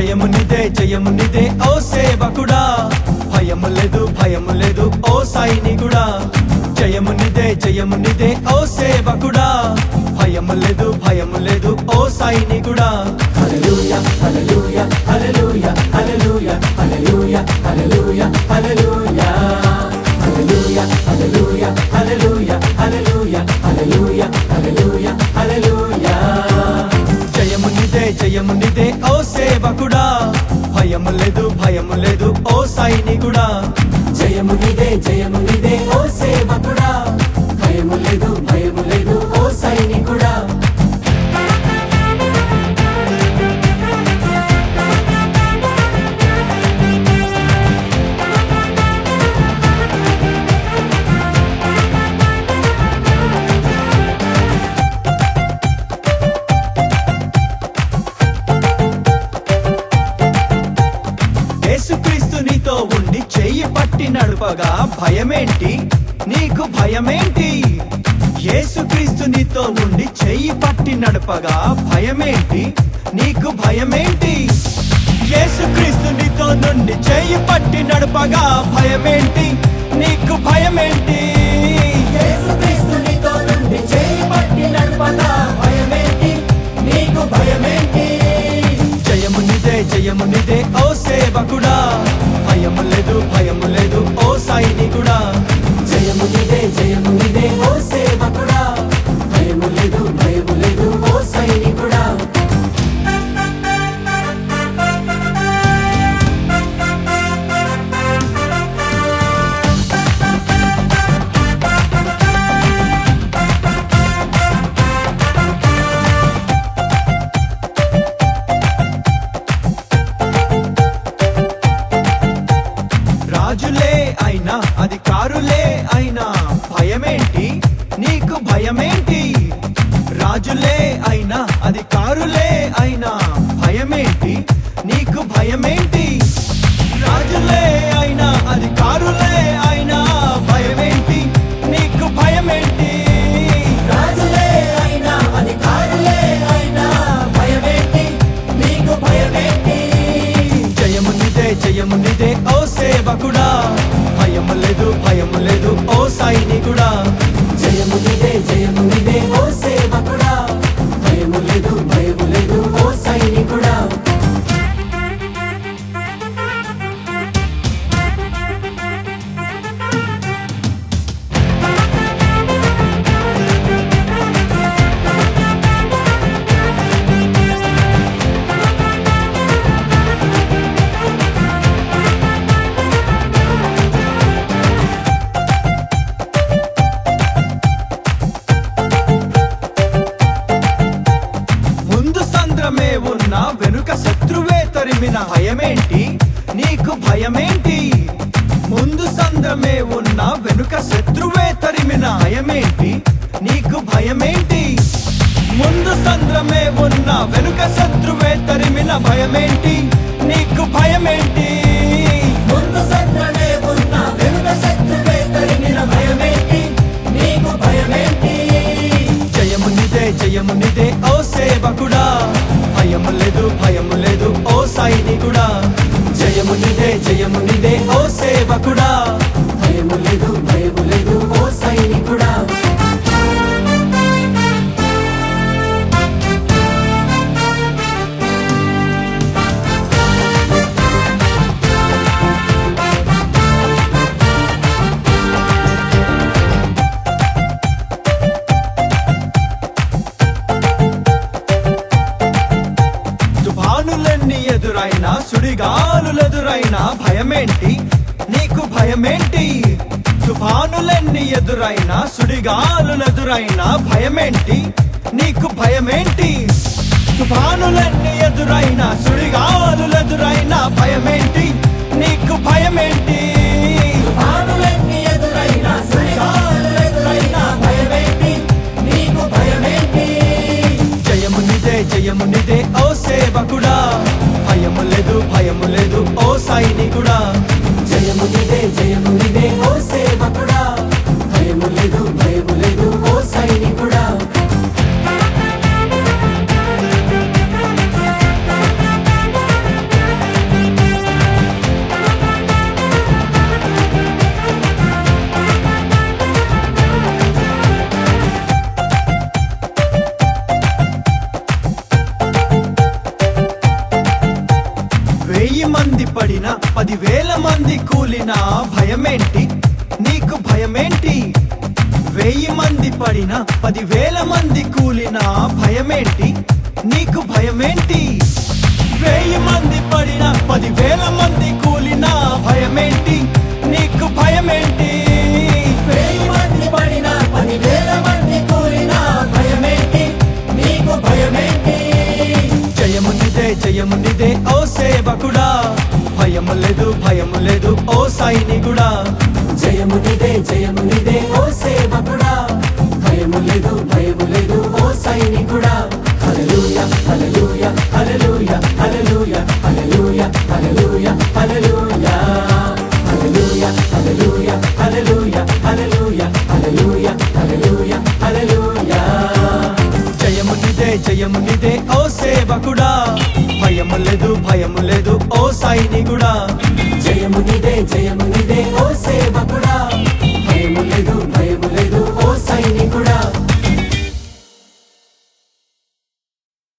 జయము నిదే జయము నిదే ఓ సేవకుడా భయము లేదు భయము లేదు ఓ సైనికుడా జయము నిదే జయము నిదే ఓ సేవకుడా భయము లేదు భయము లేదు ఓ సైనికుడా హల్లెలూయా హల్లెలూయా హల్లెలూయా హల్లెలూయా హల్లెలూయా హల్లెలూయా హల్లెలూయా హల్లెలూయా హల్లెలూయా హల్లెలూయా హల్లెలూయా హల్లెలూయా హల్లెలూయా హల్లెలూయా జయము నిదే జయము నిదే ఓ సేవకుడా భయము లేదు భయము లేదు ఓ సైనికుడా జయము నిదే జయము నిదే ఓ సేవకుడా భయము లేదు భయము లేదు ఓ సైనికుడా యేసుక్రీస్తు నీతో ఉండి చెయ్యి పట్టి నడుపగా భయమేంటి నీకు భయమేంటి యేసుక్రీస్తు నీతో ఉండి చెయ్యి పట్టి నడపగా భయమేంటి నీకు భయమేంటి యేసుక్రీస్తు నీతో నుండి చెయ్యి పట్టి నడపగా భయమేంటి నీకు భయమేంటి యేసుక్రీస్తు నీతో నుండి చేయి పట్టి నడపగా భయమేంటి నీకు భయమేంటి జయము నిదే జయము నిదే ఓ సేవకుడా భయము లేదు భయము లేదు ఓ సైనికుడా జయము నిదే జయము నిదే ఓ సేవకుడా భయము లేదు భయము లేదు ఓ సైనికుడా రాజులే అయినా అధికారులే అయినా భయమేంటి నీకు భయమేంటి రాజులే అయినా అధికారులే అయినా భయమేంటి నీకు భయమేంటి రాజులే అయినా అధికారులే అయినా భయమేంటి నీకు భయమేంటి రాజులే అయినా అధికారులే అయినా భయమేంటి నీకు భయమేంటి జయము నిదే జయము నిదే ఓ సేవకుడా భయము లేదు భయము లేదు ఓ సైనికుడా జయము నిదే జయము నిదే ఓ సేవకుడా భయము లేదు భయము లేదు ఓ సైనికుడా ముందు సంద్రమే ఉన్న వెనుక శత్రువే తరిమిన భయమేంటి నీకు భయమేంటి ముందు సంద్రమే ఉన్న వెనుక శత్రువే తరిమిన భయమేంటి నీకు భయమేంటి ముందు సంద్రమే ఉన్న వెనుక శత్రువే తరిమిన భయమేంటి నీకు భయమేంటి ముందు సంద్రమే ఉన్న వెనుక శత్రువే తరిమిన భయమేంటి నీకు భయమేంటి జయము నిదే జయము నిదే ఓ సేవకుడా భయము లేదు భయము లేదు ఓ సైనికుడా జయము నిదే జయము నిదే ఓ సేవకుడా భయము లేదు భయము లేదు ఓ సైనికుడా తుఫానులన్నీ ఎదురైనా సుడిగాలులెదురైనా భయమేంటి నీకు భయమేంటి తుఫానులన్నీ ఎదురైనా సుడిగాలులెదురైనా భయమేంటి నీకు భయమేంటి తుఫానులన్నీ ఎదురైనా సుడిగాలులెదురైనా భయమేంటి నీకు భయమేంటి తుఫానులన్నీ ఎదురైనా సుడిగాలులు ఎదురైనా భయమేంటి నీకు భయమేంటి జయము నిదే జయము నిదే ఓ సేవకుడా భయము లేదు భయము లేదు ఓ సైనికుడా జయము నిదే జయము నిదే ఓ సేవకుడా భయము లేదు భయము లేదు ఓ సైనికుడా కూలినా భయమేంటి నీకు భయమేంటి వెయ్యి మంది పడినా పదివేల మంది కూలినా భయమేంటి నీకు భయమేంటి వెయ్యి మంది పడినా పదివేల మంది కూలినా భయమేంటి నీకు భయమేంటి వెయ్యి మంది పడినా పదివేల మంది కూలినా భయమేంటి నీకు భయమేంటి జయము నిదే జయము నిదే ఓ సేవకుడా భయము లేదు భయము లేదు ఓ సైనికుడా జయము నిదే జయము నిదే ఓ సేవకుడా భయము లేదు భయము లేదు ఓ సైనికుడా హల్లెలూయ హల్లెలూయ హల్లెలూయ హల్లెలూయ హల్లెలూయ హల్లెలూయ హల్లెలూయ హల్లెలూయ హల్లెలూయ హల్లెలూయ హల్లెలూయ హల్లెలూయ హల్లెలూయ హల్లెలూయ జయము నిదే జయము నిదే ఓ సేవకుడా భయము లేదు భయము లేదు ఓ సైనికుడా జయము నిదే జయము